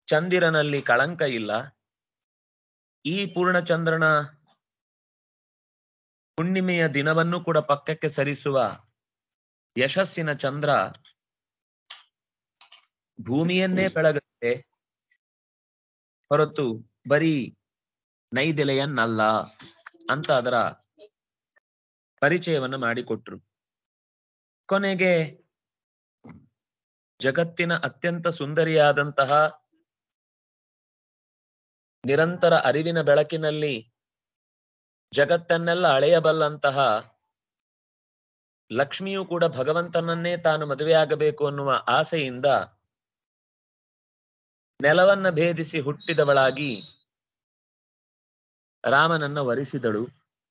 ಚಂದಿರನಲ್ಲಿ ಕಳಂಕ ಇಲ್ಲ ಈ ಪೂರ್ಣಚಂದ್ರನ ಹುಣ್ಣಿಮೆಯ ದಿನವನ್ನು ಕೂಡ ಪಕ್ಕಕ್ಕೆ ಸರಿಸುವ ಯಶಸ್ಸಿನ ಚಂದ್ರ ಭೂಮಿಯನ್ನೇ ಬೆಳಗುತ್ತೆ ಹೊರತು ಬರೀ ನೈದೆಲೆಯನ್ನಲ್ಲ ಅಂತ ಅದರ ಪರಿಚಯವನ್ನು ಮಾಡಿಕೊಟ್ರು ಕೊನೆಗೆ ಜಗತ್ತಿನ ಅತ್ಯಂತ ಸುಂದರಿಯಾದಂತಹ ನಿರಂತರ ಅರಿವಿನ ಬೆಳಕಿನಲ್ಲಿ ಜಗತ್ತನ್ನೆಲ್ಲ ಅಳೆಯಬಲ್ಲಂತಹ ಲಕ್ಷ್ಮಿಯು ಕೂಡ ಭಗವಂತನನ್ನೇ ತಾನು ಮದುವೆಯಾಗಬೇಕು ಅನ್ನುವ ಆಸೆಯಿಂದ ನೆಲವನ್ನ ಭೇದಿಸಿ ಹುಟ್ಟಿದವಳಾಗಿ ರಾಮನನ್ನ ವರಿಸಿದಳು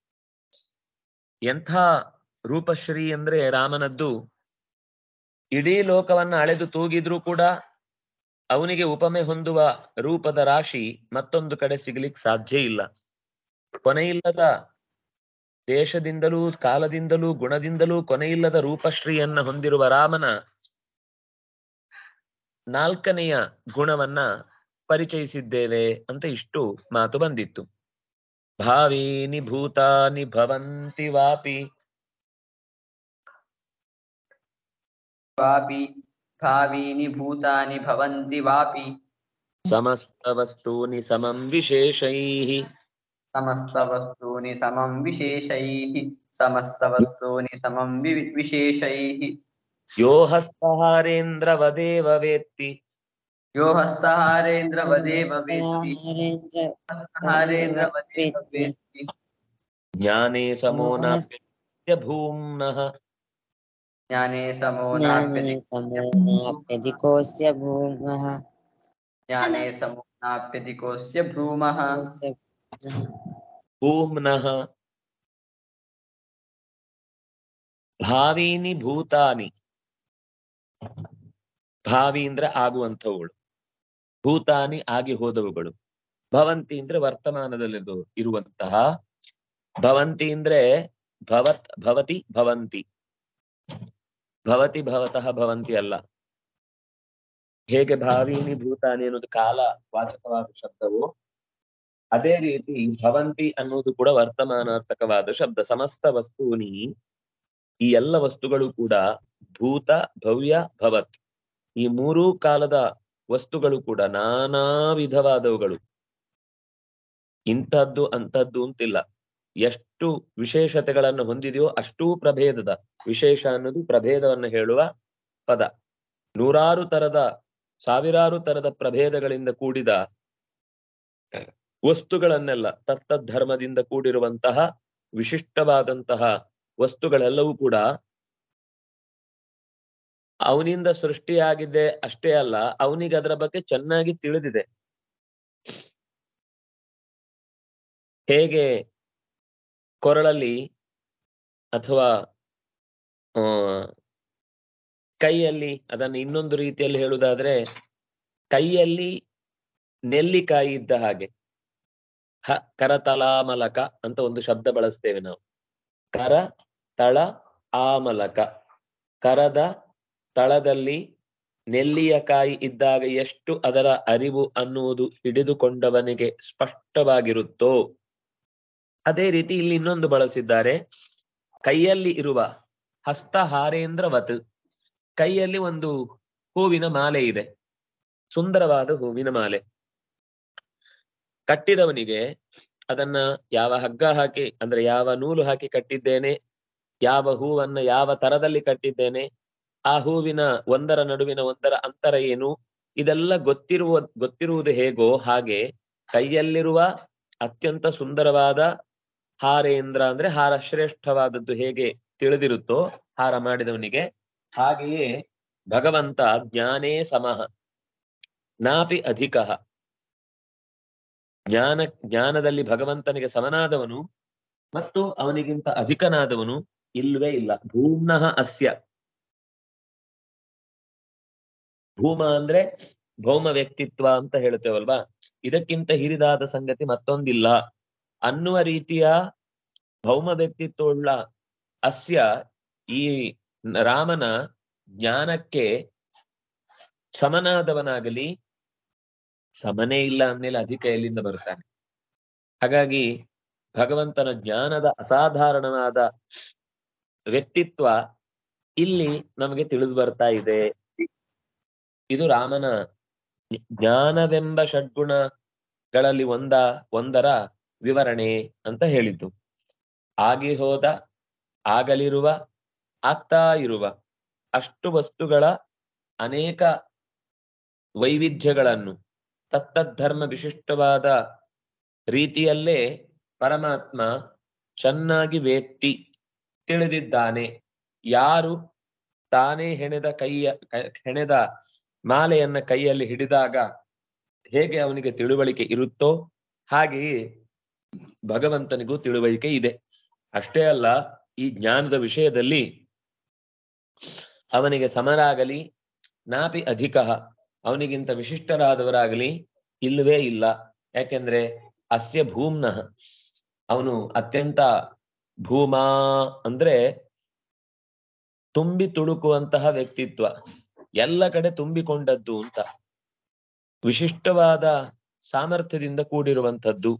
ಎಂಥ ರೂಪಶ್ರೀ ಅಂದ್ರೆ ರಾಮನದ್ದು ಇಡೀ ಲೋಕವನ್ನ ಅಳೆದು ತೂಗಿದ್ರೂ ಕೂಡ ಅವನಿಗೆ ಉಪಮೆ ಹೊಂದುವ ರೂಪದ ರಾಶಿ ಮತ್ತೊಂದು ಕಡೆ ಸಿಗ್ಲಿಕ್ ಸಾಧ್ಯ ಇಲ್ಲ ಕೊನೆಯಿಲ್ಲದ ದೇಶದಿಂದಲೂ ಕಾಲದಿಂದಲೂ ಗುಣದಿಂದಲೂ ಕೊನೆಯಿಲ್ಲದ ರೂಪಶ್ರೀಯನ್ನ ಹೊಂದಿರುವ ರಾಮನ ನಾಲ್ಕನೆಯ ಗುಣವನ್ನ ಪರಿಚಯಿಸಿದ್ದೇವೆ ಅಂತ ಇಷ್ಟು ಮಾತು ಬಂದಿತ್ತು ಭಾವೀನಿ ಭೂತಾನಿ ಭವಂತಿ ವಾಪಿ वापि भावीनि भूतानि भवन्ति वापि ಸಮಸ್ತ ವಸ್ತೂನಿ ಸಮಂ ವಿಶೇಷೈಃ समस्तवस्तूनि समं विशेषैः समस्तवस्तूनि समं वि- विशेषैः ಯೋ ಹಸ್ತಹಾರೇಂದ್ರ ವದೇವ ವೇತ್ತಿ यो हस्तहारेन्द्रवदेव वेत्ति हस्तहारेन्द्रवदेव वेत्ति ಜ್ಞಾನೇ ಸಮೋ ನಾಪ್ಯ ಭೂಮ್ನಃ ज्ञाने समो ज्ञाने नाप्यधि समोनाप्यधिकोऽस्य भूमः ज्ञाने समो नाप्यधिकोऽस्य भ्रूमः ಭೂಮ್ನಃ ಭಾವೀನಿ ಭೂತಾನಿ ಭಾವಿ ಅಂದ್ರೆ ಆಗುವಂಥವುಗಳು ಭೂತಾನಿ ಆಗಿ ಹೋದವುಗಳು ಭವಂತಿ ಅಂದ್ರೆ ವರ್ತಮಾನದಲ್ಲಿ ಇರುವಂತಹ ಭವಂತಿ ಅಂದ್ರೆ ಭವತ್ ಭವತಿ ಭವಂತಿ ಭವತಿ ಭವತಃ ಭವಂತಿ ಅಲ್ಲ ಹೇಗೆ ಭಾವೀನಿ ಭೂತಾನಿ ಅನ್ನೋದು ಕಾಲ ವಾಚಕವಾದ ಶಬ್ದವು ಅದೇ ರೀತಿ ಭವಂತಿ ಅನ್ನೋದು ಕೂಡ ವರ್ತಮಾನಾರ್ಥಕವಾದ ಶಬ್ದ ಸಮಸ್ತ ವಸ್ತೂನಿ ಈ ಎಲ್ಲ ವಸ್ತುಗಳು ಕೂಡ ಭೂತ ಭವ್ಯ ಭವತ್ ಈ ಮೂರೂ ಕಾಲದ ವಸ್ತುಗಳು ಕೂಡ ನಾನಾ ವಿಧವಾದವುಗಳು ಇಂಥದ್ದು ಅಂಥದ್ದು ಅಂತಿಲ್ಲ ಎಷ್ಟು ವಿಶೇಷತೆಗಳನ್ನು ಹೊಂದಿದೆಯೋ ಅಷ್ಟೂ ಪ್ರಭೇದದ ವಿಶೇಷ ಅನ್ನೋದು ಪ್ರಭೇದವನ್ನು ಹೇಳುವ ಪದ ನೂರಾರು ತರದ ಸಾವಿರಾರು ತರದ ಪ್ರಭೇದಗಳಿಂದ ಕೂಡಿದ ವಸ್ತುಗಳನ್ನೆಲ್ಲ ತತ್ತಧರ್ಮದಿಂದ ಕೂಡಿರುವಂತಹ ವಿಶಿಷ್ಟವಾದಂತಹ ವಸ್ತುಗಳೆಲ್ಲವೂ ಕೂಡ ಅವನಿಂದ ಸೃಷ್ಟಿಯಾಗಿದೆ ಅಷ್ಟೇ ಅಲ್ಲ ಅವನಿಗೆ ಅದರ ಬಗ್ಗೆ ಚೆನ್ನಾಗಿ ತಿಳಿದಿದೆ ಹೇಗೆ ಕೊರಳಲ್ಲಿ ಅಥವಾ ಆ ಕೈಯಲ್ಲಿ ಅದನ್ನು ಇನ್ನೊಂದು ರೀತಿಯಲ್ಲಿ ಹೇಳುವುದಾದ್ರೆ ಕೈಯಲ್ಲಿ ನೆಲ್ಲಿಕಾಯಿ ಇದ್ದ ಹಾಗೆ ಹ ಕರತಲಾಮಲಕ ಅಂತ ಒಂದು ಶಬ್ದ ಬಳಸ್ತೇವೆ ನಾವು ಕರ ತಳ ಆಮಲಕ ಕರದ ತಳದಲ್ಲಿ ನೆಲ್ಲಿಯ ಕಾಯಿ ಇದ್ದಾಗ ಎಷ್ಟು ಅದರ ಅರಿವು ಅನ್ನುವುದು ಹಿಡಿದುಕೊಂಡವನಿಗೆ ಸ್ಪಷ್ಟವಾಗಿರುತ್ತೋ ಅದೇ ರೀತಿ ಇಲ್ಲಿ ಇನ್ನೊಂದು ಬಳಸಿದ್ದಾರೆ ಕೈಯಲ್ಲಿ ಇರುವ ಹಸ್ತಹಾರೇಂದ್ರವತ್ ಕೈಯಲ್ಲಿ ಒಂದು ಹೂವಿನ ಮಾಲೆ ಇದೆ ಸುಂದರವಾದ ಹೂವಿನ ಮಾಲೆ ಕಟ್ಟಿದವನಿಗೆ ಅದನ್ನ ಯಾವ ಹಗ್ಗ ಹಾಕಿ ಅಂದ್ರೆ ಯಾವ ನೂಲು ಹಾಕಿ ಕಟ್ಟಿದ್ದೇನೆ ಯಾವ ಹೂವನ್ನ ಯಾವ ತರದಲ್ಲಿ ಕಟ್ಟಿದ್ದೇನೆ ಆ ಹೂವಿನ ಒಂದರ ನಡುವಿನ ಒಂದರ ಅಂತರ ಏನು ಇದೆಲ್ಲ ಗೊತ್ತಿರುವ ಗೊತ್ತಿರುವುದು ಹೇಗೋ ಹಾಗೆ ಕೈಯಲ್ಲಿರುವ ಅತ್ಯಂತ ಸುಂದರವಾದ ಹಾರೇಂದ್ರ ಅಂದ್ರೆ ಹಾರ ಶ್ರೇಷ್ಠವಾದದ್ದು ಹೇಗೆ ತಿಳಿದಿರುತ್ತೋ ಹಾರ ಮಾಡಿದವನಿಗೆ ಹಾಗೆಯೇ ಭಗವಂತ ಜ್ಞಾನೇ ಸಮಃ ನಾಪಿ ಅಧಿಕ ಜ್ಞಾನ ಜ್ಞಾನದಲ್ಲಿ ಭಗವಂತನಿಗೆ ಸಮನಾದವನು ಮತ್ತು ಅವನಿಗಿಂತ ಅಧಿಕನಾದವನು ಇಲ್ವೇ ಇಲ್ಲ ಭೂಮ್ನಃ ಅಸ್ಯ ಭೂಮ ಅಂದ್ರೆ ಭೌಮ ವ್ಯಕ್ತಿತ್ವ ಅಂತ ಹೇಳ್ತೇವಲ್ವಾ ಇದಕ್ಕಿಂತ ಹಿರಿದಾದ ಸಂಗತಿ ಮತ್ತೊಂದಿಲ್ಲ ಅನ್ನುವ ರೀತಿಯ ಭೌಮ ವ್ಯಕ್ತಿತ್ವವುಳ್ಳ ಅಸ್ಯ ಈ ರಾಮನ ಜ್ಞಾನಕ್ಕೆ ಸಮನಾದವನಾಗಲಿ ಸಮನೇ ಇಲ್ಲ ಅಂದ್ಮೇಲೆ ಅಧಿಕ ಎಲ್ಲಿಂದ ಬರ್ತಾನೆ ಹಾಗಾಗಿ ಭಗವಂತನ ಜ್ಞಾನದ ಅಸಾಧಾರಣವಾದ ವ್ಯಕ್ತಿತ್ವ ಇಲ್ಲಿ ನಮಗೆ ತಿಳಿದು ಬರ್ತಾ ಇದೆ ಇದು ರಾಮನ ಜ್ಞಾನವೆಂಬ ಷಡ್ಗುಣಗಳಲ್ಲಿ ಒಂದ ಒಂದರ ವಿವರಣೆ ಅಂತ ಹೇಳಿದ್ದು ಆಗಿ ಹೋದ ಆಗಲಿರುವ ಆಗ್ತಾ ಇರುವ ಅಷ್ಟು ವಸ್ತುಗಳ ಅನೇಕ ವೈವಿಧ್ಯಗಳನ್ನು ತತ್ತದ್ಧರ್ಮ ವಿಶಿಷ್ಟವಾದ ರೀತಿಯಲ್ಲೇ ಪರಮಾತ್ಮ ಚೆನ್ನಾಗಿ ವೇತ್ತಿ ತಿಳಿದಿದ್ದಾನೆ ಯಾರು ತಾನೇ ಹೆಣೆದ ಕೈಯ ಕ- ಹೆಣೆದ ಮಾಲೆಯನ್ನ ಕೈಯಲ್ಲಿ ಹಿಡಿದಾಗ ಹೇಗೆ ಅವನಿಗೆ ತಿಳುವಳಿಕೆ ಇರುತ್ತೋ ಹಾಗೆಯೇ ಭಗವಂತನಿಗೂ ತಿಳುವಳಿಕೆ ಇದೆ ಅಷ್ಟೇ ಅಲ್ಲ ಈ ಜ್ಞಾನದ ವಿಷಯದಲ್ಲಿ ಅವನಿಗೆ ಸಮರಾಗಲಿ ನಾಪಿ ಅಧಿಕ ಅವನಿಗಿಂತ ವಿಶಿಷ್ಟರಾದವರಾಗಲಿ ಇಲ್ಲವೇ ಇಲ್ಲ ಯಾಕೆಂದ್ರೆ ಅಸ್ಯ ಭೂಮ್ನಃ ಅವನು ಅತ್ಯಂತ ಭೂಮಾ ಅಂದ್ರೆ ತುಂಬಿ ತುಳುಕುವಂತಹ ವ್ಯಕ್ತಿತ್ವ ಎಲ್ಲ ಕಡೆ ತುಂಬಿಕೊಂಡದ್ದು ಅಂತ ವಿಶಿಷ್ಟವಾದ ಸಾಮರ್ಥ್ಯದಿಂದ ಕೂಡಿರುವಂಥದ್ದು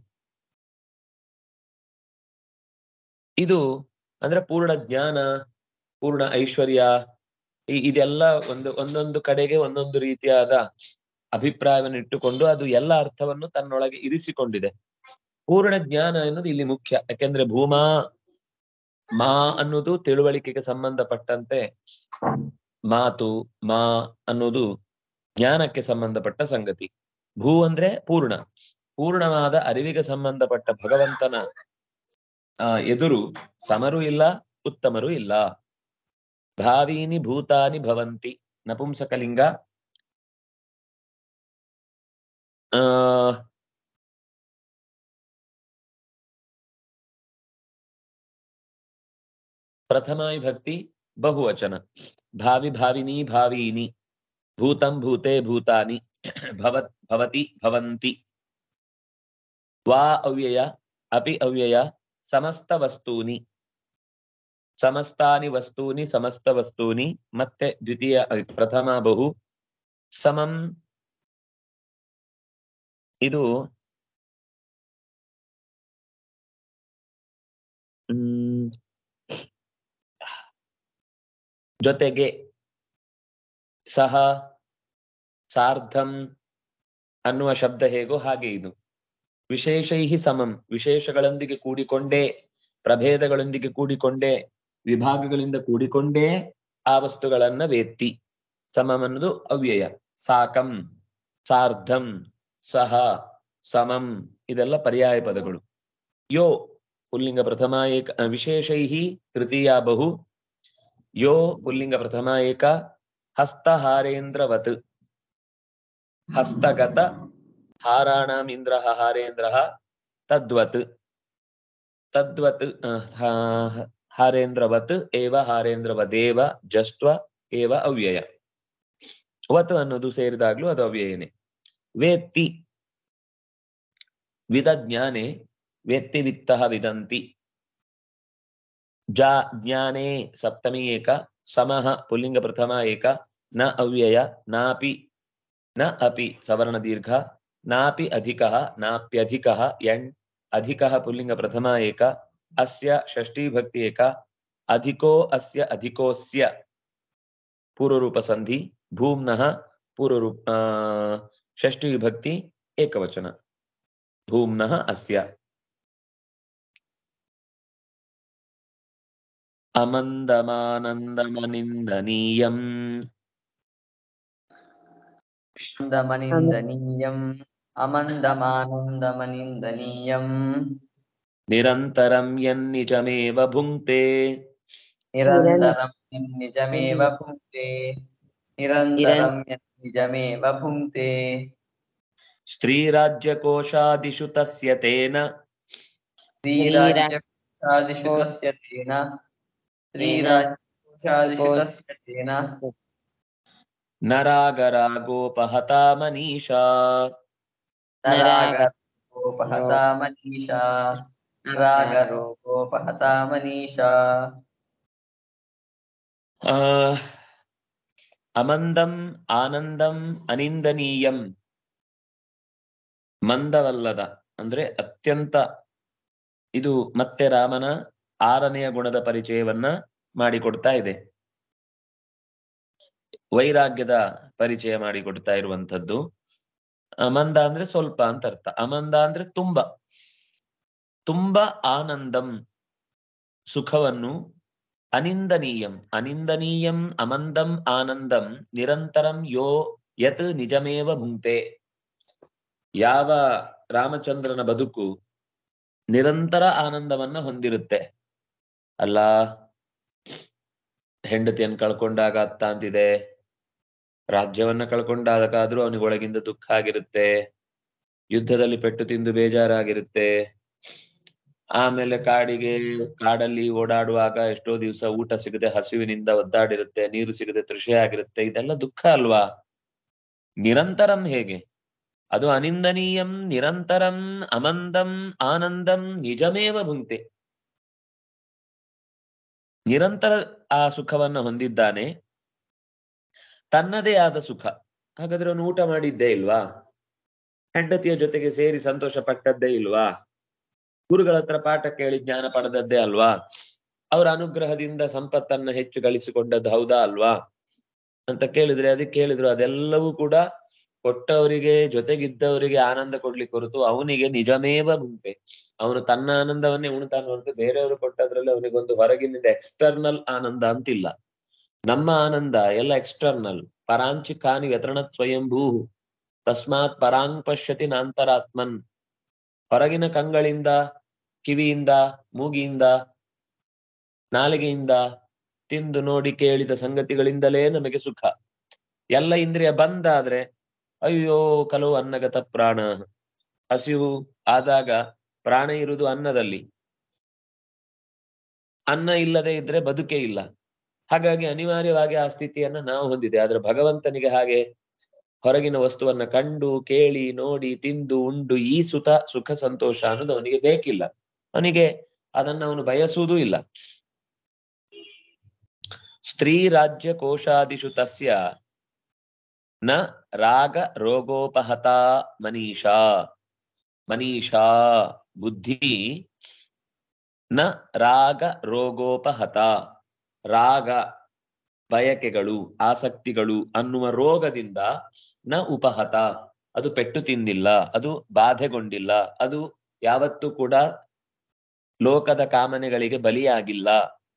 ಇದು ಅಂದ್ರೆ ಪೂರ್ಣ ಜ್ಞಾನ ಪೂರ್ಣ ಐಶ್ವರ್ಯ ಈ- ಇದೆಲ್ಲ ಒಂದು ಒಂದೊಂದು ಕಡೆಗೆ ಒಂದೊಂದು ರೀತಿಯಾದ ಅಭಿಪ್ರಾಯವನ್ನು ಇಟ್ಟುಕೊಂಡು ಅದು ಎಲ್ಲ ಅರ್ಥವನ್ನು ತನ್ನೊಳಗೆ ಇರಿಸಿಕೊಂಡಿದೆ ಪೂರ್ಣ ಜ್ಞಾನ ಎನ್ನುವುದು ಇಲ್ಲಿ ಮುಖ್ಯ ಯಾಕೆಂದ್ರೆ ಭೂಮಾ ಮಾ ಅನ್ನೋದು ತಿಳುವಳಿಕೆಗೆ ಸಂಬಂಧಪಟ್ಟಂತೆ ಮಾತು ಮಾ ಅನ್ನೋದು ಜ್ಞಾನಕ್ಕೆ ಸಂಬಂಧಪಟ್ಟ ಸಂಗತಿ ಭೂ ಅಂದ್ರೆ ಪೂರ್ಣ ಪೂರ್ಣವಾದ ಅರಿವಿಗೆ ಸಂಬಂಧಪಟ್ಟ ಭಗವಂತನ ಆ ಎದುರು ಸಮರು ಇಲ್ಲ ಉತ್ತಮರು ಇಲ್ಲ ಭಾವೀನಿ ಭೂತಾನಿ ಭವಂತಿ ನಪುಂಸಕಲಿಂಗ ಆ ಪ್ರಥಮ ವಿಭಕ್ತಿ ಬಹುವಚನ ಭಾವಿ ಭಾವಿನಿ ಭಾವೀನಿ ಭೂತಂ ಭೂತೆ ಭೂತಾನಿ ಭವತ್ ಭವತಿ ಭವಂತಿ ವಾ ಅವ್ಯಯ ಅಪಿ ಅವ್ಯಯ ಸಮಸ್ತ ವಸ್ತೂನಿ ಸಮಸ್ತಾನಿ ವಸ್ತೂನಿ ಸಮಸ್ತ ವಸ್ತೂನಿ ಮತ್ತೆ ದ್ವಿತೀಯ ಅಹ್, ಪ್ರಥಮ ಬಹು ಸಮಂ ಇದು ಹ್ಮ್ ಜೊತೆಗೆ ಸಹ ಸಾರ್ಧಂ ಅನ್ನುವ ಶಬ್ದ ಹೇಗೋ ಹಾಗೆ ಇದು ವಿಶೇಷೈ ಸಮಂ ವಿಶೇಷಗಳೊಂದಿಗೆ ಕೂಡಿಕೊಂಡೇ ಪ್ರಭೇದಗಳೊಂದಿಗೆ ಕೂಡಿಕೊಂಡೇ ವಿಭಾಗಗಳಿಂದ ಕೂಡಿಕೊಂಡೇ ಆ ವಸ್ತುಗಳನ್ನ ವೇತ್ತಿ ಸಮಂ ಅನ್ನೋದು ಅವ್ಯಯ ಸಾಕಂ ಸಾರ್ಧಂ ಸಹ ಸಮಂ ಇದೆಲ್ಲ ಪರ್ಯಾಯ ಪದಗಳು ಯೋ ಪುಲ್ಲಿಂಗ ಪ್ರಥಮ ಏಕ ವಿಶೇಷೈ ತೃತೀಯ ಬಹು ಯೋ ಪುಲ್ಲಿಂಗ ಪ್ರಥಮ ಏಕ ಹಸ್ತಹಾರೇಂದ್ರವತ್ ಹಸ್ತಗತ ಹಾರಾಣಾಂ ಇಂದ್ರ ಹಾರೇಂದ್ರ ತದ್ವತ್ ತದ್ವತ್ ಆ, ಹಾ- ಹಾರೇಂದ್ರವತ್ ಏವ ಹಾರೇಂದ್ರವದೇವ ಜಸ್ತ್ವ ಏವ ಅವ್ಯಯ ವತ್ ಅನ್ನೋದು ಸೇರಿದಾಗ್ಲೂ ಅದು ಅವ್ಯಯನೇ ವೇತ್ತಿ ವಿದ ಜ್ಞಾನೆ ವೇತ್ತಿ ವಿತ್ತಃ ವಿದಂತಿ ಜಾ ಜ್ಞಾನೇ ಸಪ್ತಮಿ ಏಕ ಸಮಃ ಪುಲ್ಲಿಂಗ ಪ್ರಥಮ ಏಕ ನ ಅವ್ಯಯ ನಾಪಿ ನ ಅಪಿ ಸವರ್ಣ ದೀರ್ಘ ನಾಪಿ ಅಧಿಕಃ ನಾಪ್ಯಧಿಕಃ ಎಣ್ ಅಧಿಕಃ ಪುಲ್ಲಿಂಗ ಪ್ರಥಮ ಏಕ ಅಸ್ಯ ಷಷ್ಠಿ ಭಕ್ತಿ ಏಕ ಅಧಿಕೋ ಅಸ್ಯ ಅಧಿಕೋಸ್ಯ ಪೂರ್ವರೂಪ ಸಂಧಿ ಭೂಮ್ನಃ ಪೂರ್ವರೂಪ ಆ, ಷಷ್ಠಿ ವಿಭಕ್ತಿ ಏಕವಚನ ಭೂಮ್ನಃ ಅಸ್ಯ ಅಮಂದಮಾನಂದಮನಿಂದನೀಯಂ ಮಂದಮನಿಂದನೀಯಂ ಅಮಂದಮಾನಂದಮನಿಂದನೀಯಂ ನಿರಂತರಂ ಯನ್ನಿಜಮೇವ ಭುಂಕ್ತೆ ನಿರಂತರಂ ನಿಜಮೇವ ಭುಂಕ್ತೆ ನಿರಂತರಂ ನಿಜಮೇವ ಭುಂಕ್ತೆ ಸ್ತ್ರೀರಾಜ್ಯಕೋಶಾದಿಷು ತಸ್ಯ ತೇನ ಸ್ತ್ರೀರಾಜ್ಯಕೋಶಾದಿಷು ತಸ್ಯ ತೇನ ಸ್ತ್ರೀರಾಜ್ಯಕೋಶಾದಿಷು ತಸ್ಯ ತೇನ ನರಾಗರಾಗೋಪಹತಾ ಮನೀಷಾ ನರಾಗರೋಪಹತಾ ಮನೀಷಾ ನರಾಗರೋಪಹತಾ ಮನೀಷಾ ಆ, ಅಮಂದಂ ಆನಂದಂ ಅನಿಂದನೀಯಂ ಮಂದವಲ್ಲದ ಅಂದ್ರೆ ಅತ್ಯಂತ ಇದು ಮತ್ತೆ ರಾಮನ ಆರನೆಯ ಗುಣದ ಪರಿಚಯವನ್ನ ಮಾಡಿಕೊಡ್ತಾ ಇದೆ ವೈರಾಗ್ಯದ ಪರಿಚಯ ಮಾಡಿಕೊಡ್ತಾ ಇರುವಂತದ್ದು ಮಂದ ಅಂದ್ರೆ ಸ್ವಲ್ಪ ಅಂತ ಅರ್ಥ ಅಮಂದ ಅಂದ್ರೆ ತುಂಬ ತುಂಬಾ ಆನಂದಂ ಸುಖವನ್ನು ಅನಿಂದನೀಯಂ ಅನಿಂದನೀಯಂ ಅಮಂದಂ ಆನಂದಂ ನಿರಂತರಂ ಯೋ ಯತ್ ನಿಜಮೇವ ಭುಂಕ್ತೆ ಯಾವ ರಾಮಚಂದ್ರನ ಬದುಕು ನಿರಂತರ ಆನಂದವನ್ನ ಹೊಂದಿರುತ್ತೆ ಅಲ್ಲ ಹೆಂಡತಿಯನ್ನು ಕಳ್ಕೊಂಡಾಗ ಅತ್ತ ಅಂತಿದೆ ರಾಜ್ಯವನ್ನ ಕಳ್ಕೊಂಡಾಗಾದ್ರೂ ಅವನಿಗೆ ಒಳಗಿಂದ ದುಃಖ ಆಗಿರುತ್ತೆ ಯುದ್ಧದಲ್ಲಿ ಪೆಟ್ಟು ತಿಂದು ಬೇಜಾರಾಗಿರುತ್ತೆ ಆಮೇಲೆ ಕಾಡಿಗೆ ಕಾಡಲ್ಲಿ ಓಡಾಡುವಾಗ ಎಷ್ಟೋ ದಿವಸ ಊಟ ಸಿಗದೆ ಹಸಿವಿನಿಂದ ಒದ್ದಾಡಿರುತ್ತೆ ನೀರು ಸಿಗದೆ ತೃಷೆ ಆಗಿರುತ್ತೆ ಇದೆಲ್ಲ ದುಃಖ ಅಲ್ವಾ ನಿರಂತರಂ ಹೇಗೆ ಅದು ಅನಿಂದನೀಯಂ ನಿರಂತರಂ ಅಮಂದಂ ಆನಂದಂ ನಿಜಮೇವ ಭುಂಕ್ತೆ ನಿರಂತರ ಆ ಸುಖವನ್ನ ಹೊಂದಿದ್ದಾನೆ ತನ್ನದೇ ಆದ ಸುಖ ಹಾಗಾದ್ರೆ ಅವನು ಊಟ ಮಾಡಿದ್ದೇ ಇಲ್ವಾ ಹೆಂಡತಿಯ ಜೊತೆಗೆ ಸೇರಿ ಸಂತೋಷ ಪಟ್ಟದ್ದೇ ಇಲ್ವಾ ಗುರುಗಳ ಹತ್ರ ಪಾಠ ಕೇಳಿ ಜ್ಞಾನ ಪಡೆದದ್ದೇ ಅಲ್ವಾ ಅವರ ಅನುಗ್ರಹದಿಂದ ಸಂಪತ್ತನ್ನ ಹೆಚ್ಚು ಗಳಿಸಿಕೊಂಡದ್ದು ಹೌದಾ ಅಲ್ವಾ ಅಂತ ಕೇಳಿದ್ರೆ ಅದಕ್ಕೆ ಕೇಳಿದ್ರು ಅದೆಲ್ಲವೂ ಕೂಡ ಕೊಟ್ಟವರಿಗೆ ಜೊತೆಗಿದ್ದವರಿಗೆ ಆನಂದ ಕೊಡ್ಲಿಕ್ಕೆ ಹೊರತು ಅವನಿಗೆ ನಿಜಮೇವ ಮುಂಪೆ ಅವನು ತನ್ನ ಆನಂದವನ್ನೇ ಉಣ್ತಾನೆ ಹೊರತು ಬೇರೆಯವರು ಕೊಟ್ಟದ್ರಲ್ಲಿ ಅವನಿಗೊಂದು ಹೊರಗಿನಿಂದ ಎಕ್ಸ್ಟರ್ನಲ್ ಆನಂದ ಅಂತಿಲ್ಲ ನಮ್ಮ ಆನಂದ ಎಲ್ಲ ಎಕ್ಸ್ಟರ್ನಲ್ ಪರಾಂಚಿ ಕಾನಿ ವ್ಯತರಣ ಸ್ವಯಂಭೂ ತಸ್ಮಾತ್ ಪರಾಂಗ್ ಪಶ್ಯತಿ ನಾಂತರಾತ್ಮನ್ ಹೊರಗಿನ ಕಂಗಳಿಂದ ಕಿವಿಯಿಂದ ಮೂಗಿಯಿಂದ ನಾಲಿಗೆಯಿಂದ ತಿಂದು ನೋಡಿ ಕೇಳಿದ ಸಂಗತಿಗಳಿಂದಲೇ ನಮಗೆ ಸುಖ ಎಲ್ಲ ಇಂದ್ರಿಯ ಬಂದಾದ್ರೆ ಅಯ್ಯೋ ಕಲವು ಅನ್ನಗತ ಪ್ರಾಣ ಹಸಿವು ಆದಾಗ ಪ್ರಾಣ ಇರುವುದು ಅನ್ನದಲ್ಲಿ ಅನ್ನ ಇಲ್ಲದೆ ಇದ್ರೆ ಬದುಕೇ ಇಲ್ಲ ಹಾಗಾಗಿ ಅನಿವಾರ್ಯವಾಗಿ ಆ ಸ್ಥಿತಿಯನ್ನ ನಾವು ಹೊಂದಿದೆ ಆದ್ರೆ ಭಗವಂತನಿಗೆ ಹಾಗೆ ಹೊರಗಿನ ವಸ್ತುವನ್ನ ಕಂಡು ಕೇಳಿ ನೋಡಿ ತಿಂದು ಉಂಡು ಈ ಸುತ ಸುಖ ಸಂತೋಷ ಅನ್ನೋದು ಅವನಿಗೆ ಬೇಕಿಲ್ಲ ಅವನಿಗೆ ಅದನ್ನ ಅವನು ಬಯಸುವುದೂ ಇಲ್ಲ ಸ್ತ್ರೀ ರಾಜ್ಯ ಕೋಶಾದಿಷು ತಸ್ಯ ನ ರಾಗ ರೋಗೋಪಹತ ಮನೀಷಾ ಮನೀಷಾ ಬುದ್ಧಿ ನ ರಾಗ ರೋಗೋಪಹತ ರಾಗ ಬಯಕೆಗಳು ಆಸಕ್ತಿಗಳು ಅನ್ನುವ ರೋಗದಿಂದ ನ ಉಪಹತ ಅದು ಪೆಟ್ಟು ತಿಂದಿಲ್ಲ ಅದು ಬಾಧೆಗೊಂಡಿಲ್ಲ ಅದು ಯಾವತ್ತೂ ಕೂಡ ಲೋಕದ ಕಾಮನೆಗಳಿಗೆ ಬಲಿಯಾಗಿಲ್ಲ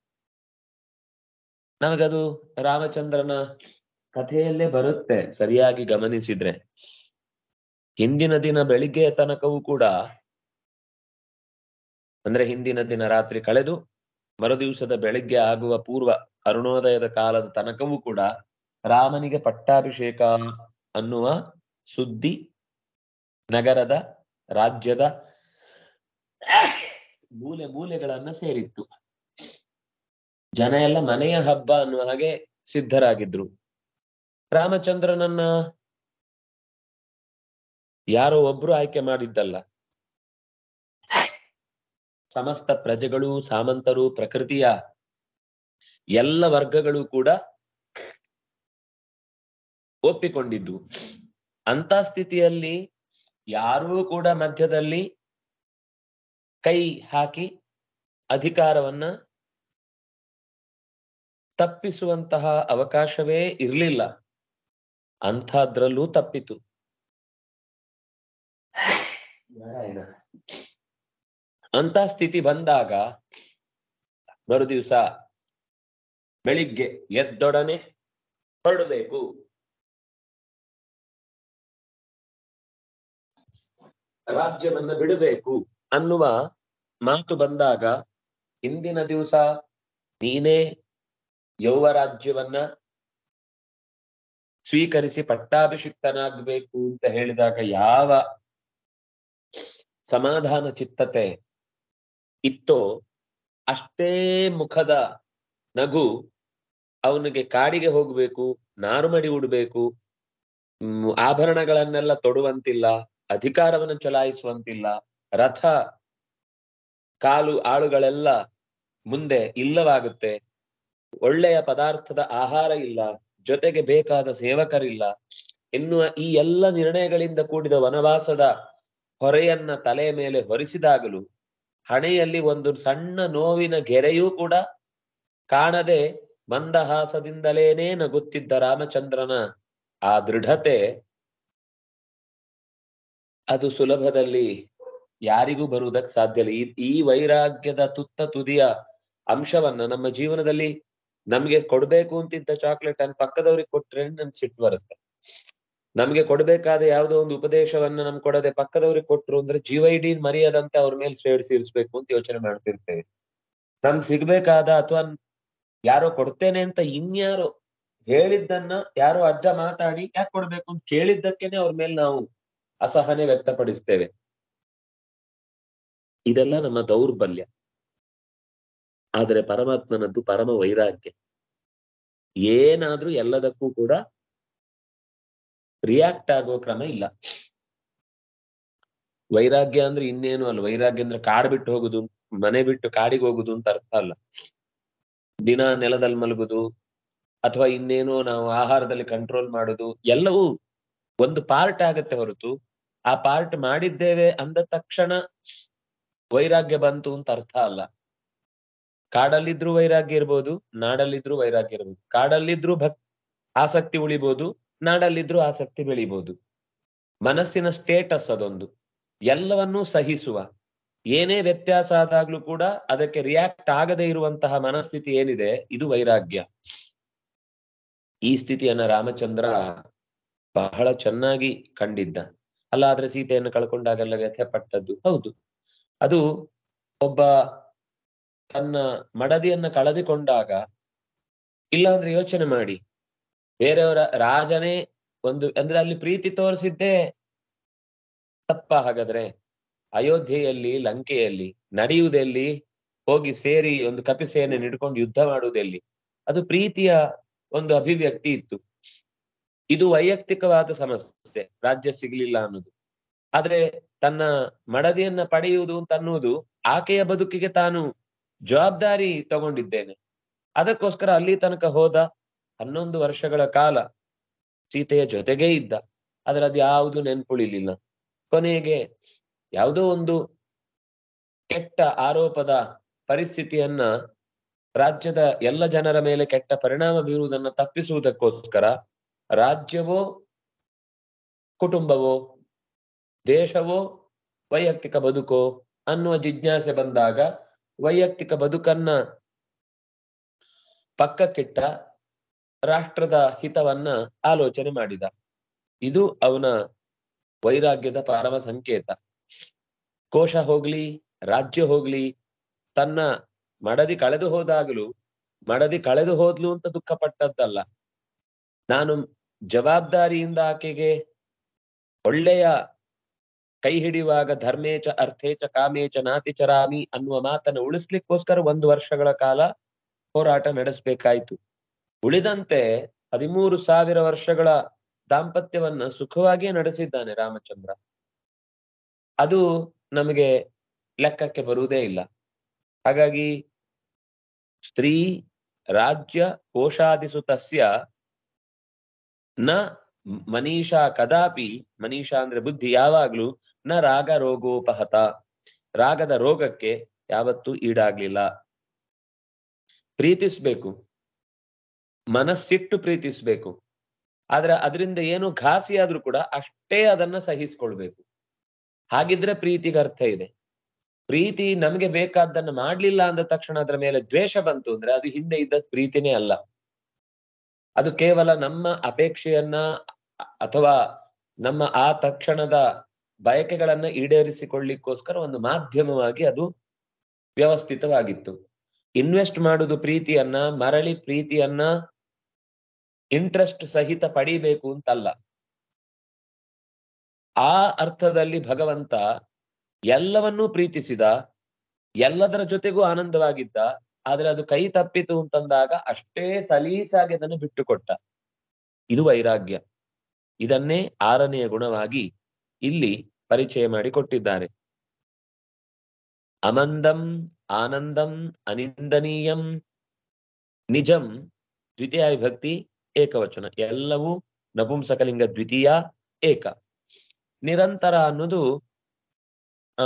ನಮಗದು ರಾಮಚಂದ್ರನ ಕಥೆಯಲ್ಲೇ ಬರುತ್ತೆ ಸರಿಯಾಗಿ ಗಮನಿಸಿದ್ರೆ ಹಿಂದಿನ ದಿನ ಬೆಳಿಗ್ಗೆಯ ತನಕವೂ ಕೂಡ ಅಂದ್ರೆ ಹಿಂದಿನ ದಿನ ರಾತ್ರಿ ಕಳೆದು ಮರುದಿವಸದ ಬೆಳಿಗ್ಗೆ ಆಗುವ ಪೂರ್ವ ಅರುಣೋದಯದ ಕಾಲದ ತನಕವೂ ಕೂಡ ರಾಮನಿಗೆ ಪಟ್ಟಾಭಿಷೇಕ ಅನ್ನುವ ಸುದ್ದಿ ನಗರದ ರಾಜ್ಯದ ಮೂಲೆ ಮೂಲೆಗಳನ್ನ ಸೇರಿತ್ತು ಜನ ಎಲ್ಲ ಮನೆಯ ಹಬ್ಬ ಅನ್ನುವ ಹಾಗೆ ಸಿದ್ಧರಾಗಿದ್ರು ರಾಮಚಂದ್ರನನ್ನ ಯಾರೋ ಒಬ್ರು ಆಯ್ಕೆ ಮಾಡಿದ್ದಲ್ಲ ಸಮಸ್ತ ಪ್ರಜೆಗಳು ಸಾಮಂತರು ಪ್ರಕೃತಿಯ ಎಲ್ಲ ವರ್ಗಗಳು ಕೂಡ ಒಪ್ಪಿಕೊಂಡಿದ್ದು ಅಂತ ಸ್ಥಿತಿಯಲ್ಲಿ ಯಾರೂ ಕೂಡ ಮಧ್ಯದಲ್ಲಿ ಕೈ ಹಾಕಿ ಅಧಿಕಾರವನ್ನ ತಪ್ಪಿಸುವಂತಹ ಅವಕಾಶವೇ ಇರ್ಲಿಲ್ಲ ಅಂಥದ್ರಲ್ಲೂ ತಪ್ಪಿತು ನಾರಾಯಣ ಅಂತ ಸ್ಥಿತಿ ಬಂದಾಗ ಮರುದಿವಸ ಬೆಳಿಗ್ಗೆ ಎದ್ದೊಡನೆ ಹೊರಡಬೇಕು ರಾಜ್ಯವನ್ನ ಬಿಡಬೇಕು ಅನ್ನುವ ಮಾತು ಬಂದಾಗ ಹಿಂದಿನ ದಿವಸ ನೀನೇ ಯೌವರಾಜ್ಯವನ್ನ ಸ್ವೀಕರಿಸಿ ಪಟ್ಟಾಭಿಷಿಕ್ತನಾಗಬೇಕು ಅಂತ ಹೇಳಿದಾಗ ಯಾವ ಸಮಾಧಾನ ಚಿತ್ತತೆ ಇತ್ತೋ ಅಷ್ಟೇ ಮುಖದ ನಗು ಅವನಿಗೆ ಕಾಡಿಗೆ ಹೋಗ್ಬೇಕು ನಾರುಮಡಿ ಉಡ್ಬೇಕು ಹ್ಮ್ ಆಭರಣಗಳನ್ನೆಲ್ಲ ತೊಡುವಂತಿಲ್ಲ ಅಧಿಕಾರವನ್ನು ಚಲಾಯಿಸುವಂತಿಲ್ಲ ರಥ ಕಾಲು ಆಳುಗಳೆಲ್ಲ ಮುಂದೆ ಇಲ್ಲವಾಗುತ್ತೆ ಒಳ್ಳೆಯ ಪದಾರ್ಥದ ಆಹಾರ ಇಲ್ಲ ಜೊತೆಗೆ ಬೇಕಾದ ಸೇವಕರಿಲ್ಲ ಎನ್ನುವ ಈ ಎಲ್ಲ ನಿರ್ಣಯಗಳಿಂದ ಕೂಡಿದ ವನವಾಸದ ಹೊರೆಯನ್ನ ತಲೆಯ ಮೇಲೆ ಹೊರಿಸಿದಾಗಲೂ ಹಣೆಯಲ್ಲಿ ಒಂದು ಸಣ್ಣ ನೋವಿನ ಗೆರೆಯೂ ಕೂಡ ಕಾಣದೆ ಮಂದಹಾಸದಿಂದಲೇನೇ ನಗುತ್ತಿದ್ದ ರಾಮಚಂದ್ರನ ಆ ದೃಢತೆ ಅದು ಸುಲಭದಲ್ಲಿ ಯಾರಿಗೂ ಬರುವುದಕ್ಕೆ ಸಾಧ್ಯ ಇಲ್ಲ ಈ ಈ ವೈರಾಗ್ಯದ ತುತ್ತ ತುದಿಯ ಅಂಶವನ್ನ ನಮ್ಮ ಜೀವನದಲ್ಲಿ ನಮ್ಗೆ ಕೊಡ್ಬೇಕು ಅಂತಿದ್ದ ಚಾಕ್ಲೇಟ್ ಅನ್ನು ಪಕ್ಕದವ್ರಿಗೆ ಕೊಟ್ರೆ ನನ್ ಸಿಟ್ಟು ಬರುತ್ತೆ ನಮ್ಗೆ ಕೊಡ್ಬೇಕಾದ ಯಾವುದೋ ಒಂದು ಉಪದೇಶವನ್ನ ನಮ್ ಕೊಡದೆ ಪಕ್ಕದವ್ರಿಗೆ ಕೊಟ್ರು ಅಂದ್ರೆ ಜೀವ ಇಡೀ ಮರೆಯದಂತೆ ಅವ್ರ ಮೇಲೆ ಸೇಡ್ ಸೇರಿಸ್ಬೇಕು ಅಂತ ಯೋಚನೆ ಮಾಡ್ತಿರ್ತೇವೆ ನಮ್ಗೆ ಸಿಗ್ಬೇಕಾದ ಅಥವಾ ಯಾರೋ ಕೊಡ್ತೇನೆ ಅಂತ ಇನ್ಯಾರೋ ಹೇಳಿದ್ದನ್ನ ಯಾರೋ ಅಡ್ಡ ಮಾತಾಡಿ ಯಾಕೆ ಕೊಡ್ಬೇಕು ಅಂತ ಕೇಳಿದ್ದಕ್ಕೇನೆ ಅವ್ರ ಮೇಲೆ ನಾವು ಅಸಹನೆ ವ್ಯಕ್ತಪಡಿಸ್ತೇವೆ ಇದೆಲ್ಲ ನಮ್ಮ ದೌರ್ಬಲ್ಯ ಆದರೆ ಪರಮಾತ್ಮನದ್ದು ಪರಮ ವೈರಾಗ್ಯ ಏನಾದ್ರೂ ಎಲ್ಲದಕ್ಕೂ ಕೂಡ ರಿಯಾಕ್ಟ್ ಆಗೋ ಕ್ರಮ ಇಲ್ಲ ವೈರಾಗ್ಯ ಅಂದ್ರೆ ಇನ್ನೇನು ಅಲ್ಲ ವೈರಾಗ್ಯ ಅಂದ್ರೆ ಕಾಡ್ ಬಿಟ್ಟು ಹೋಗುದು ಮನೆ ಬಿಟ್ಟು ಕಾಡಿಗೆ ಹೋಗುದು ಅಂತ ಅರ್ಥ ಅಲ್ಲ ದಿನ ನೆಲದಲ್ಲಿ ಮಲಗುದು ಅಥವಾ ಇನ್ನೇನೋ ನಾವು ಆಹಾರದಲ್ಲಿ ಕಂಟ್ರೋಲ್ ಮಾಡುದು ಎಲ್ಲವೂ ಒಂದು ಪಾರ್ಟ್ ಆಗತ್ತೆ ಹೊರತು ಆ ಪಾರ್ಟ್ ಮಾಡಿದ್ದೇವೆ ಅಂದ ತಕ್ಷಣ ವೈರಾಗ್ಯ ಬಂತು ಅಂತ ಅರ್ಥ ಅಲ್ಲ ಕಾಡಲ್ಲಿದ್ರು ವೈರಾಗ್ಯ ಇರ್ಬೋದು ನಾಡಲ್ಲಿದ್ರು ವೈರಾಗ್ಯ ಇರ್ಬೋದು ಕಾಡಲ್ಲಿದ್ರು ಭಕ್ ಆಸಕ್ತಿ ಉಳಿಬಹುದು ನಾಡಲ್ಲಿದ್ರು ಆಸಕ್ತಿ ಬೆಳಿಬಹುದು ಮನಸ್ಸಿನ ಸ್ಟೇಟಸ್ ಅದೊಂದು ಎಲ್ಲವನ್ನೂ ಸಹಿಸುವ ಏನೇ ವ್ಯತ್ಯಾಸ ಆದಾಗ್ಲೂ ಕೂಡ ಅದಕ್ಕೆ ರಿಯಾಕ್ಟ್ ಆಗದೆ ಇರುವಂತಹ ಮನಸ್ಥಿತಿ ಏನಿದೆ ಇದು ವೈರಾಗ್ಯ ಈ ಸ್ಥಿತಿಯನ್ನ ರಾಮಚಂದ್ರ ಬಹಳ ಚೆನ್ನಾಗಿ ಕಂಡಿದ್ದ ಅಲ್ಲ ಆದ್ರೆ ಸೀತೆಯನ್ನು ಕಳ್ಕೊಂಡಾಗೆಲ್ಲ ವ್ಯಥೆ ಪಟ್ಟದ್ದು ಹೌದು ಅದು ಒಬ್ಬ ತನ್ನ ಮಡದಿಯನ್ನ ಕಳೆದುಕೊಂಡಾಗ ಇಲ್ಲ ಅಂದ್ರೆ ಯೋಚನೆ ಮಾಡಿ ಬೇರೆಯವರ ರಾಜನೇ ಒಂದು ಅಂದ್ರೆ ಅಲ್ಲಿ ಪ್ರೀತಿ ತೋರಿಸಿದ್ದೇ ತಪ್ಪ ಹಾಗಾದ್ರೆ ಅಯೋಧ್ಯೆಯಲ್ಲಿ ಲಂಕೆಯಲ್ಲಿ ನಡೆಯುವುದೆಲ್ಲಿ ಹೋಗಿ ಸೇರಿ ಒಂದು ಕಪಿಸೇನೆ ನಿಡ್ಕೊಂಡು ಯುದ್ಧ ಮಾಡುವುದೆಲ್ಲಿ ಅದು ಪ್ರೀತಿಯ ಒಂದು ಅಭಿವ್ಯಕ್ತಿ ಇತ್ತು ಇದು ವೈಯಕ್ತಿಕವಾದ ಸಮಸ್ಯೆ ರಾಜ್ಯ ಸಿಗ್ಲಿಲ್ಲ ಅನ್ನೋದು ಆದ್ರೆ ತನ್ನ ಮಡದಿಯನ್ನ ಪಡೆಯುವುದು ಅಂತ ಅನ್ನುವುದು ಆಕೆಯ ಬದುಕಿಗೆ ತಾನು ಜವಾಬ್ದಾರಿ ತಗೊಂಡಿದ್ದೇನೆ ಅದಕ್ಕೋಸ್ಕರ ಅಲ್ಲಿ ತನಕ ಹೋದ ಹನ್ನೊಂದು ವರ್ಷಗಳ ಕಾಲ ಸೀತೆಯ ಜೊತೆಗೇ ಇದ್ದ ಆದ್ರೆ ಅದು ಯಾವುದು ನೆನ್ಪುಳಿಲಿಲ್ಲ ಕೊನೆಗೆ ಯಾವುದೋ ಒಂದು ಕೆಟ್ಟ ಆರೋಪದ ಪರಿಸ್ಥಿತಿಯನ್ನ ರಾಜ್ಯದ ಎಲ್ಲ ಜನರ ಮೇಲೆ ಕೆಟ್ಟ ಪರಿಣಾಮ ಬೀರುವುದನ್ನ ತಪ್ಪಿಸುವುದಕ್ಕೋಸ್ಕರ ರಾಜ್ಯವೋ ಕುಟುಂಬವೋ ದೇಶವೋ ವೈಯಕ್ತಿಕ ಬದುಕೋ ಅನ್ನುವ ಜಿಜ್ಞಾಸೆ ಬಂದಾಗ ವೈಯಕ್ತಿಕ ಬದುಕನ್ನ ಪಕ್ಕಕ್ಕಿಟ್ಟ ರಾಷ್ಟ್ರದ ಹಿತವನ್ನ ಆಲೋಚನೆ ಮಾಡಿದ ಇದು ಅವನ ವೈರಾಗ್ಯದ ಪರಮ ಸಂಕೇತ ಕೋಶ ಹೋಗ್ಲಿ ರಾಜ್ಯ ಹೋಗ್ಲಿ ತನ್ನ ಮಡದಿ ಕಳೆದು ಹೋದಾಗಲೂ ಮಡದಿ ಕಳೆದು ಹೋದ್ಲು ಅಂತ ದುಃಖ ಪಟ್ಟದ್ದಲ್ಲ ನಾನು ಜವಾಬ್ದಾರಿಯಿಂದ ಆಕೆಗೆ ಒಳ್ಳೆಯ ಕೈ ಹಿಡಿಯುವಾಗ ಧರ್ಮೇಚ ಅರ್ಥೇಚ ಕಾಮೇಚ ನಾತಿ ಚರಾಮಿ ಅನ್ನುವ ಮಾತನ್ನು ಉಳಿಸ್ಲಿಕ್ಕೋಸ್ಕರ ಒಂದು ವರ್ಷಗಳ ಕಾಲ ಹೋರಾಟ ನಡೆಸಬೇಕಾಯ್ತು ಉಳಿದಂತೆ ಹದಿಮೂರು ಸಾವಿರ ವರ್ಷಗಳ ದಾಂಪತ್ಯವನ್ನ ಸುಖವಾಗಿಯೇ ನಡೆಸಿದ್ದಾನೆ ರಾಮಚಂದ್ರ ಅದು ನಮಗೆ ಲೆಕ್ಕಕ್ಕೆ ಬರುವುದೇ ಇಲ್ಲ ಹಾಗಾಗಿ ಸ್ತ್ರೀ ರಾಜ್ಯ ಕೋಶಾದಿಸುತಸ್ಯ ನ ಮನೀಷಾ ಕದಾಪಿ ಮನೀಷಾ ಅಂದ್ರೆ ಬುದ್ಧಿ ಯಾವಾಗ್ಲೂ ನ ರಾಗ ರೋಗೋಪಹತ ರಾಗದ ರೋಗಕ್ಕೆ ಯಾವತ್ತೂ ಈಡಾಗ್ಲಿಲ್ಲ ಪ್ರೀತಿಸ್ಬೇಕು ಮನಸ್ಸಿಟ್ಟು ಪ್ರೀತಿಸ್ಬೇಕು ಆದ್ರೆ ಅದರಿಂದ ಏನು ಘಾಸಿ ಆದ್ರೂ ಕೂಡ ಅಷ್ಟೇ ಅದನ್ನ ಸಹಿಸ್ಕೊಳ್ಬೇಕು ಹಾಗಿದ್ರೆ ಪ್ರೀತಿಗೆ ಅರ್ಥ ಇದೆ ಪ್ರೀತಿ ನಮ್ಗೆ ಬೇಕಾದ್ದನ್ನ ಮಾಡ್ಲಿಲ್ಲ ಅಂದ ತಕ್ಷಣ ಅದರ ಮೇಲೆ ದ್ವೇಷ ಬಂತು ಅಂದ್ರೆ ಅದು ಹಿಂದೆ ಇದ್ದ ಪ್ರೀತಿನೇ ಅಲ್ಲ ಅದು ಕೇವಲ ನಮ್ಮ ಅಪೇಕ್ಷೆಯನ್ನ ಅಥವಾ ನಮ್ಮ ಆ ತಕ್ಷಣದ ಬಯಕೆಗಳನ್ನ ಈಡೇರಿಸಿಕೊಳ್ಳಿಕ್ಕೋಸ್ಕರ ಒಂದು ಮಾಧ್ಯಮವಾಗಿ ಅದು ವ್ಯವಸ್ಥಿತವಾಗಿತ್ತು ಇನ್ವೆಸ್ಟ್ ಮಾಡುದು ಪ್ರೀತಿಯನ್ನ ಮರಳಿ ಪ್ರೀತಿಯನ್ನ ಇಂಟ್ರೆಸ್ಟ್ ಸಹಿತ ಪಡಿಬೇಕು ಅಂತಲ್ಲ ಆ ಅರ್ಥದಲ್ಲಿ ಭಗವಂತ ಎಲ್ಲವನ್ನೂ ಪ್ರೀತಿಸಿದ ಎಲ್ಲದರ ಜೊತೆಗೂ ಆನಂದವಾಗಿದ್ದ ಆದ್ರೆ ಅದು ಕೈ ತಪ್ಪಿತು ಅಂತಂದಾಗ ಅಷ್ಟೇ ಸಲೀಸಾಗಿ ಅದನ್ನು ಬಿಟ್ಟುಕೊಟ್ಟ ಇದು ವೈರಾಗ್ಯ ಇದನ್ನೇ ಆರನೆಯ ಗುಣವಾಗಿ ಇಲ್ಲಿ ಪರಿಚಯ ಮಾಡಿ ಕೊಟ್ಟಿದ್ದಾರೆ ಅಮಂದಂ ಆನಂದಂ ಅನಿಂದನೀಯಂ ನಿಜಂ ದ್ವಿತೀಯ ವಿಭಕ್ತಿ ಏಕವಚನ ಎಲ್ಲವೂ ನಪುಂಸಕಲಿಂಗ ದ್ವಿತೀಯ ಏಕ ನಿರಂತರ ಅನ್ನೋದು ಆ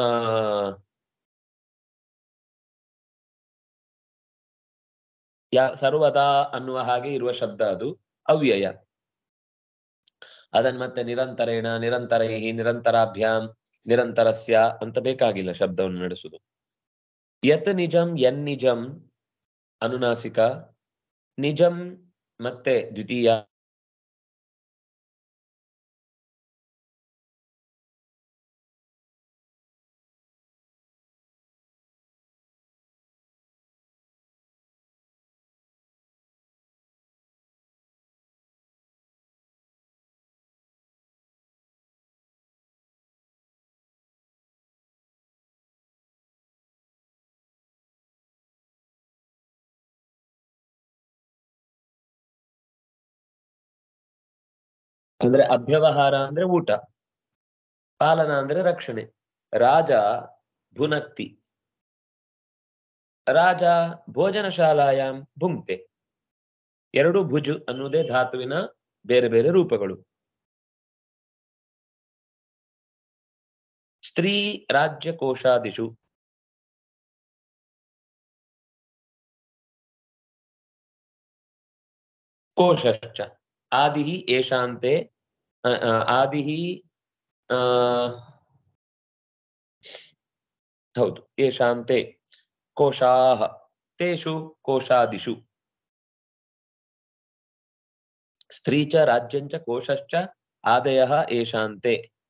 ಯಾ ಸರ್ವದಾ ಅನ್ನುವ ಹಾಗೆ ಇರುವ ಶಬ್ದ ಅದು ಅವ್ಯಯ ಅದನ್ನ ಮತ್ತೆ ನಿರಂತರೇಣ ನಿರಂತರೈ ನಿರಂತರಾಭ್ಯಾಂ ನಿರಂತರಸ್ಯ ಅಂತ ಬೇಕಾಗಿಲ್ಲ ಶಬ್ದವನ್ನು ನಡೆಸುದು ಯತ್ ನಿಜಂ ಎನ್ ನಿಜಂ ಅನುನಾಸಿಕ ನಿಜಂ ಮತ್ತೆ ದ್ವಿತೀಯ ಅಂದ್ರೆ ಅಭ್ಯವಹಾರ ಅಂದ್ರೆ ಊಟ ಪಾಲನ ಅಂದ್ರೆ ರಕ್ಷಣೆ ರಾಜ ಭುನಕ್ತಿ ರಾಜ ಭೋಜನ ಶಾಲಾಯಾಮ್ ಭುಂಕ್ತೆ ಎರಡು ಭುಜು ಅನ್ನುವುದೇ ಧಾತುವಿನ ಬೇರೆ ಬೇರೆ ರೂಪಗಳು ಸ್ತ್ರೀ ರಾಜ್ಯ ಕೋಶಾದಿಷು ಕೋಶಶ್ಚ ಆದಿಹಿ ಏಷಾಂತೆ ಅ, ಅ, ಆದಿಹಿ ಆ ಹೌದು ಏಷಾಂತೆ ಕೋಶಾಹ ತೇಷು ಕೋಶಾದಿಷು ಸ್ತ್ರೀ ಚ ರಾಜ್ಯಂಚ ಕೋಶಶ್ಚ ಆದಯಃ ಏಷಾಂತೆ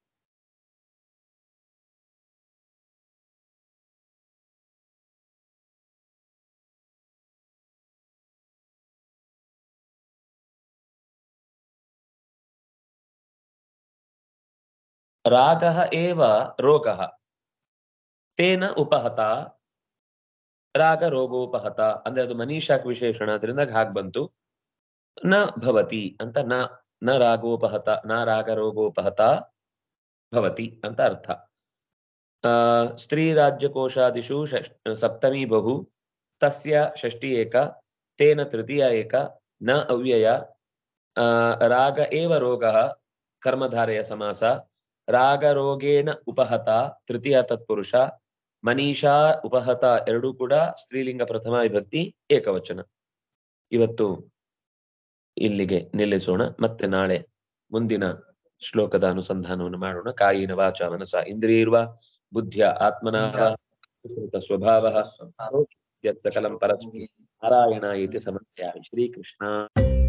ರಾಗಃ ಏವ ರೋಗಃ ತೇನ ಉಪಹತ ರಾಗ ರೋಗೋಪಹತ ಅಂದ್ರೆ ಅದು ಮನೀಷಾಕ್ ವಿಶೇಷಣ ಅದರಿಂದ ಹಾಗ್ ಬಂತು ನ ಭವತಿ ಅಂತ ನ ನ ರಾಗೋಪಹತ ನ ರಾಗ ರೋಗೋಪಹತ ಭವತಿ ಅಂತ ಅರ್ಥ ಆ ಸ್ತ್ರೀ ರಾಜ್ಯಕೋಶಾದಿಷು ಷಷ್ ಸಪ್ತಮಿ ಬಹು ತಸ್ಯ ಷಷ್ಠಿ ಏಕ ತೇನ ತೃತೀಯ ಏಕ ನ ಅವ್ಯಯ ಆ ರಾಗ ಏವ ರೋಗಃ ಕರ್ಮಧಾರೆಯ ಸಮಾಸ ರಾಗರೋಗೇಣ ಉಪಹತ ತೃತೀಯ ತತ್ಪುರುಷ ಮನೀಷಾ ಉಪಹತ ಎರಡೂ ಕೂಡ ಸ್ತ್ರೀಲಿಂಗ ಪ್ರಥಮ ವಿಭಕ್ತಿ ಏಕವಚನ ಇವತ್ತು ಇಲ್ಲಿಗೆ ನಿಲ್ಲಿಸೋಣ ಮತ್ತೆ ನಾಳೆ ಮುಂದಿನ ಶ್ಲೋಕದ ಅನುಸಂಧಾನವನ್ನು ಮಾಡೋಣ ಕಾಯಿನ ವಾಚ ಮನಸ ಇಂದ್ರಿಯರ್ವ ಬುದ್ಧಿಯ ಆತ್ಮನ ಸ್ವಭಾವ ಯತ್ ಸಕಲಂ ಪರಸ್ಮೈ ನಾರಾಯಣ ಇತಿ ಸಮರ್ಪಯಾಮಿ ಶ್ರೀಕೃಷ್ಣ